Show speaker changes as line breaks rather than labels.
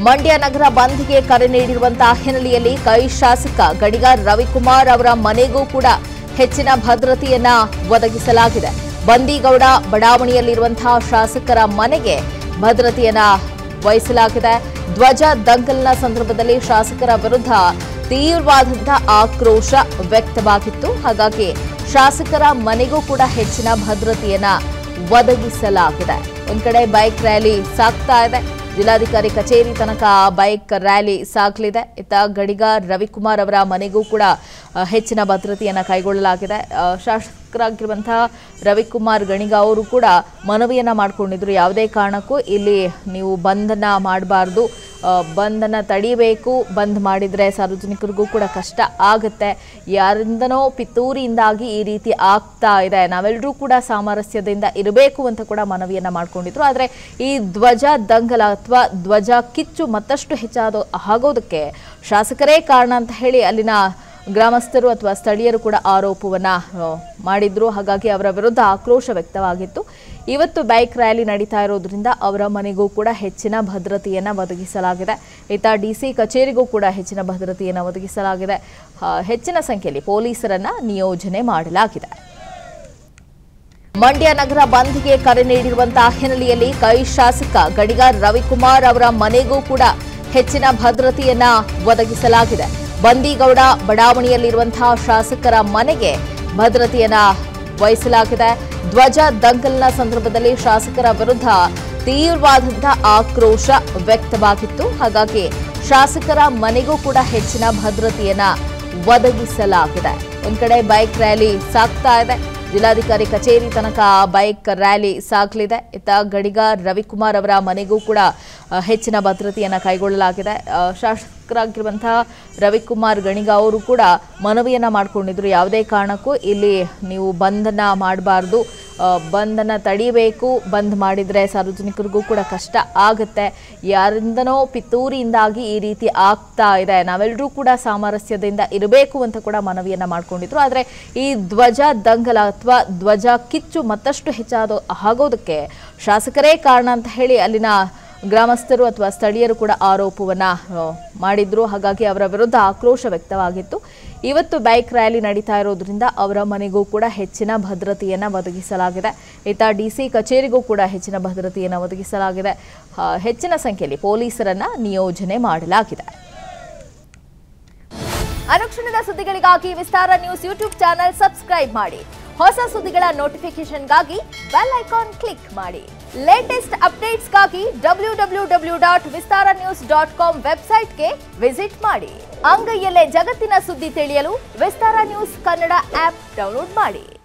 ಮಂಡ್ಯ ನಗರ ಬಂದ್ಗೆ ಕರೆ ನೀಡಿರುವಂತಹ ಹಿನ್ನೆಲೆಯಲ್ಲಿ ಕೈ ಶಾಸಕ ಗಡಿಗಾರ್ ರವಿಕುಮಾರ್ ಅವರ ಮನೆಗೂ ಕೂಡ ಹೆಚ್ಚಿನ ಭದ್ರತೆಯನ್ನ ಒದಗಿಸಲಾಗಿದೆ ಬಂದಿಗೌಡ ಬಡಾವಣೆಯಲ್ಲಿರುವಂತಹ ಶಾಸಕರ ಮನೆಗೆ ಭದ್ರತೆಯನ್ನ ವಹಿಸಲಾಗಿದೆ ಧ್ವಜ ದಂಗಲ್ನ ಸಂದರ್ಭದಲ್ಲಿ ಶಾಸಕರ ವಿರುದ್ಧ ತೀವ್ರವಾದಂತಹ ಆಕ್ರೋಶ ವ್ಯಕ್ತವಾಗಿತ್ತು ಹಾಗಾಗಿ ಶಾಸಕರ ಮನೆಗೂ ಕೂಡ ಹೆಚ್ಚಿನ ಭದ್ರತೆಯನ್ನ ಒದಗಿಸಲಾಗಿದೆ ಒಂದ್ ಕಡೆ ಬೈಕ್ ರ್ಯಾಲಿ ಸಾಗ್ತಾ ಇದೆ ಜಿಲ್ಲಾಧಿಕಾರಿ ಕಚೇರಿ ತನಕ ಬೈಕ್ ರ್ಯಾಲಿ ಸಾಗಲಿದೆ ಇತ್ತ ಗಡಿಗಾರ್ ರವಿಕುಮಾರ್ ಅವರ ಮನೆಗೂ ಕೂಡ ಆ, ಹೆಚ್ಚಿನ ಭದ್ರತೆಯನ್ನು ಕೈಗೊಳ್ಳಲಾಗಿದೆ ಆ, ಶಾಸಕರಾಗಿರುವಂತಹ ರವಿಕುಮಾರ್ ಗಣಿಗ ಅವರು ಕೂಡ ಮನವಿಯನ್ನ ಮಾಡಿಕೊಂಡಿದ್ರು ಯಾವುದೇ ಕಾರಣಕ್ಕೂ ಇಲ್ಲಿ ನೀವು ಬಂಧನ ಮಾಡಬಾರ್ದು ಬಂಧನ ತಡಿಬೇಕು ಬಂದ್ ಮಾಡಿದ್ರೆ ಸಾರ್ವಜನಿಕರಿಗೂ ಕೂಡ ಕಷ್ಟ ಆಗುತ್ತೆ ಯಾರಿಂದನೋ ಪಿತೂರಿಯಿಂದಾಗಿ ಈ ರೀತಿ ಆಗ್ತಾ ಇದೆ ನಾವೆಲ್ಲರೂ ಕೂಡ ಸಾಮರಸ್ಯದಿಂದ ಇರಬೇಕು ಅಂತ ಕೂಡ ಮನವಿಯನ್ನ ಮಾಡ್ಕೊಂಡಿದ್ರು ಆದರೆ ಈ ಧ್ವಜ ದಂಗಲ ಅಥವಾ ಧ್ವಜ ಕಿಚ್ಚು ಮತ್ತಷ್ಟು ಹೆಚ್ಚಾದ ಆಗೋದಕ್ಕೆ ಶಾಸಕರೇ ಕಾರಣ ಅಂತ ಹೇಳಿ ಅಲ್ಲಿನ ಗ್ರಾಮಸ್ಥರು ಅಥವಾ ಸ್ಥಳೀಯರು ಕೂಡ ಆರೋಪವನ್ನ ಆ, ಮಾಡಿದ್ರು ಹಾಗಾಗಿ ಅವರ ವಿರುದ್ಧ ಆಕ್ರೋಶ ವ್ಯಕ್ತವಾಗಿತ್ತು ಇವತ್ತು ಬೈಕ್ ರ್ಯಾಲಿ ನಡೀತಾ ಇರೋದ್ರಿಂದ ಅವರ ಮನೆಗೂ ಕೂಡ ಹೆಚ್ಚಿನ ಭದ್ರತೆಯನ್ನ ಒದಗಿಸಲಾಗಿದೆ ಇತ್ತ ಡಿಸಿ ಕಚೇರಿಗೂ ಕೂಡ ಹೆಚ್ಚಿನ ಭದ್ರತೆಯನ್ನು ಒದಗಿಸಲಾಗಿದೆ ಆ, ಹೆಚ್ಚಿನ ಸಂಖ್ಯೆಯಲ್ಲಿ ಪೊಲೀಸರನ್ನ ನಿಯೋಜನೆ ಮಾಡಲಾಗಿದೆ ಮಂಡ್ಯ ನಗರ ಬಂದ್ಗೆ ಕರೆ ನೀಡಿರುವಂತಹ ಹಿನ್ನೆಲೆಯಲ್ಲಿ ಕೈ ಶಾಸಕ ಗಡಿಗಾರ್ ರವಿಕುಮಾರ್ ಅವರ ಮನೆಗೂ ಕೂಡ ಹೆಚ್ಚಿನ ಭದ್ರತೆಯನ್ನ ಒದಗಿಸಲಾಗಿದೆ ಬಂದಿಗೌಡ ಬಡಾವಣೆಯಲ್ಲಿರುವಂತಹ ಶಾಸಕರ ಮನೆಗೆ ಭದ್ರತೆಯನ್ನ ವಹಿಸಲಾಗಿದೆ ಧ್ವಜ ದಂಗಲ್ನ ಸಂದರ್ಭದಲ್ಲಿ ಶಾಸಕರ ವಿರುದ್ಧ ತೀವ್ರವಾದಂತಹ ಆಕ್ರೋಶ ವ್ಯಕ್ತವಾಗಿತ್ತು ಹಾಗಾಗಿ ಶಾಸಕರ ಮನೆಗೂ ಕೂಡ ಹೆಚ್ಚಿನ ಭದ್ರತೆಯನ್ನ ಒದಗಿಸಲಾಗಿದೆ ಒಂದ್ ಕಡೆ ಬೈಕ್ ರ್ಯಾಲಿ ಸಾಗ್ತಾ ಇದೆ ಜಿಲ್ಲಾಧಿಕಾರಿ ಕಚೇರಿ ತನಕ ಬೈಕ್ ರ್ಯಾಲಿ ಸಾಗಲಿದೆ ಇತ್ತ ಗಡಿಗಾರ್ ರವಿಕುಮಾರ್ ಅವರ ಮನೆಗೂ ಕೂಡ ಆ, ಹೆಚ್ಚಿನ ಭದ್ರತೆಯನ್ನು ಕೈಗೊಳ್ಳಲಾಗಿದೆ ಆ, ಶಾಸಕರಾಗಿರುವಂತಹ ರವಿಕುಮಾರ್ ಗಣಿಗ ಅವರು ಕೂಡ ಮನವಿಯನ್ನ ಮಾಡಿಕೊಂಡಿದ್ರು ಯಾವುದೇ ಕಾರಣಕ್ಕೂ ಇಲ್ಲಿ ನೀವು ಬಂಧನ ಮಾಡಬಾರ್ದು ಬಂಧನ ತಡಿಬೇಕು ಬಂದ್ ಮಾಡಿದ್ರೆ ಸಾರ್ವಜನಿಕರಿಗೂ ಕೂಡ ಕಷ್ಟ ಆಗುತ್ತೆ ಯಾರಿಂದನೋ ಪಿತೂರಿಯಿಂದಾಗಿ ಈ ರೀತಿ ಆಗ್ತಾ ಇದೆ ನಾವೆಲ್ಲರೂ ಕೂಡ ಸಾಮರಸ್ಯದಿಂದ ಇರಬೇಕು ಅಂತ ಕೂಡ ಮನವಿಯನ್ನ ಮಾಡ್ಕೊಂಡಿದ್ರು ಆದರೆ ಈ ಧ್ವಜ ದಂಗಲ ಅಥವಾ ಧ್ವಜ ಕಿಚ್ಚು ಮತ್ತಷ್ಟು ಹೆಚ್ಚಾದ ಆಗೋದಕ್ಕೆ ಶಾಸಕರೇ ಕಾರಣ ಅಂತ ಹೇಳಿ ಅಲ್ಲಿನ ಗ್ರಾಮಸ್ಥರು ಅಥವಾ ಸ್ಥಳೀಯರು ಕೂಡ ಆರೋಪವನ್ನ ಆ, ಮಾಡಿದ್ರು ಹಾಗಾಗಿ ಅವರ ವಿರುದ್ಧ ಆಕ್ರೋಶ ವ್ಯಕ್ತವಾಗಿತ್ತು ಇವತ್ತು ಬೈಕ್ ರ್ಯಾಲಿ ನಡೀತಾ ಇರೋದ್ರಿಂದ ಅವರ ಮನೆಗೂ ಕೂಡ ಹೆಚ್ಚಿನ ಭದ್ರತೆಯನ್ನ ಒದಗಿಸಲಾಗಿದೆ ಇತ್ತ ಡಿಸಿ ಕಚೇರಿಗೂ ಕೂಡ ಹೆಚ್ಚಿನ ಭದ್ರತೆಯನ್ನು ಒದಗಿಸಲಾಗಿದೆ ಆ, ಹೆಚ್ಚಿನ ಸಂಖ್ಯೆಯಲ್ಲಿ ಪೊಲೀಸರನ್ನ ನಿಯೋಜನೆ ಮಾಡಲಾಗಿದೆ ಅನುಕ್ಷಣದ ಸುದ್ದಿಗಳಿಗಾಗಿ Vistara news YouTube channel subscribe ಮಾಡಿ ಹೊಸ ಸುದ್ದಿಗಳ ನೋಟಿಫಿಕೇಶನ್ಗಾಗಿ ಬೆಲ್ ಐಕಾನ್ ಕ್ಲಿಕ್ ಮಾಡಿ ಲೇಟೆಸ್ಟ್ ಅಪ್ಡೇಟ್ಸ್ಗಾಗಿ W W W dot Vistara news dot com ವೆಬ್ಸೈಟ್ಗೆ ವಿಸಿಟ್ ಮಾಡಿ ಅಂಗೈಯಲ್ಲೇ ಜಗತ್ತಿನ ಸುದ್ದಿ ತಿಳಿಯಲು Vistara news Kannada app download ಮಾಡಿ